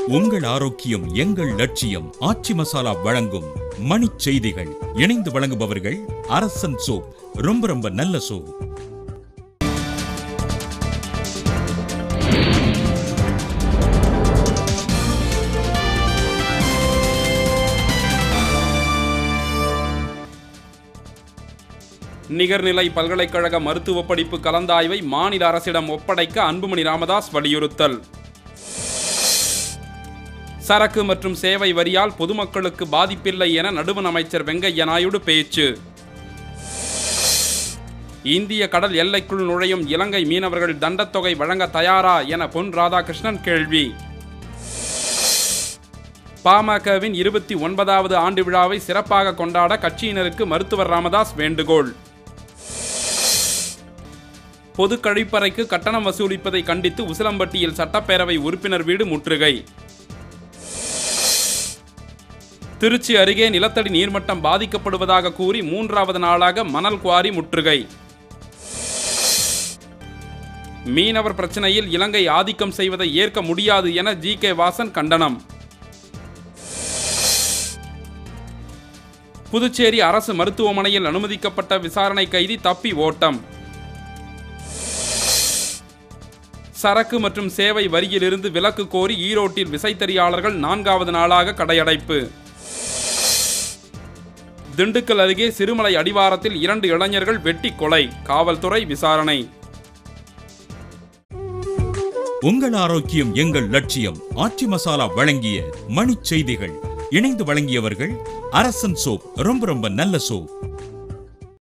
உங்கள் ஆரோக்கியம் எங்கள் லட்சியம் ஆச்சி மசாலா வழங்கும் மணிச் செய்திகள் இணைந்து வழங்குபவர்கள் அரசன் சோப் ரொம்ப ரொம்ப நல்ல சோப் நிகர்நிலை பல்கலைக்கழக மருத்துவ படிப்பு கலந்தாய்வை மாநில அரசிடம் ஒப்படைக்க அன்புமணி ராமதாஸ் வலியுறுத்தல் சரக்கு மற்றும் சேவை வரியால் பொதுமக்களுக்கு பாதிப்பில்லை என நடுவண் அமைச்சர் வெங்கையா நாயுடு பேச்சு இந்திய கடல் எல்லைக்குள் நுழையும் இலங்கை மீனவர்கள் தண்டத்தொகை வழங்க தயாரா என பொன் ராதாகிருஷ்ணன் கேள்வி பாமகவின் இருபத்தி ஒன்பதாவது ஆண்டு விழாவை சிறப்பாக கொண்டாட கட்சியினருக்கு மருத்துவர் ராமதாஸ் வேண்டுகோள் பொது கழிப்பறைக்கு கட்டணம் வசூலிப்பதை கண்டித்து உசிலம்பட்டியில் சட்டப்பேரவை உறுப்பினர் வீடு முற்றுகை திருச்சி அருகே நிலத்தடி நீர்மட்டம் பாதிக்கப்படுவதாக கூறி மூன்றாவது நாளாக மணல் குவாரி முற்றுகை மீனவர் பிரச்சனையில் இலங்கை ஆதிக்கம் செய்வதை ஏற்க முடியாது என ஜி கே வாசன் கண்டனம் புதுச்சேரி அரசு மருத்துவமனையில் அனுமதிக்கப்பட்ட விசாரணை கைதி தப்பி ஓட்டம் சரக்கு மற்றும் சேவை வரியிலிருந்து விலக்கு கோரி ஈரோட்டில் விசைத்தறியாளர்கள் நான்காவது நாளாக கடையடைப்பு திண்டுக்கல் அருகே சிறுமலை அடிவாரத்தில் இரண்டு இளைஞர்கள் வெட்டி கொலை காவல்துறை விசாரணை உங்கள் ஆரோக்கியம் எங்கள் லட்சியம் ஆச்சி மசாலா வழங்கிய மணிச் செய்திகள் இணைந்து வழங்கியவர்கள் அரசன் சோப் ரொம்ப ரொம்ப நல்ல சோப்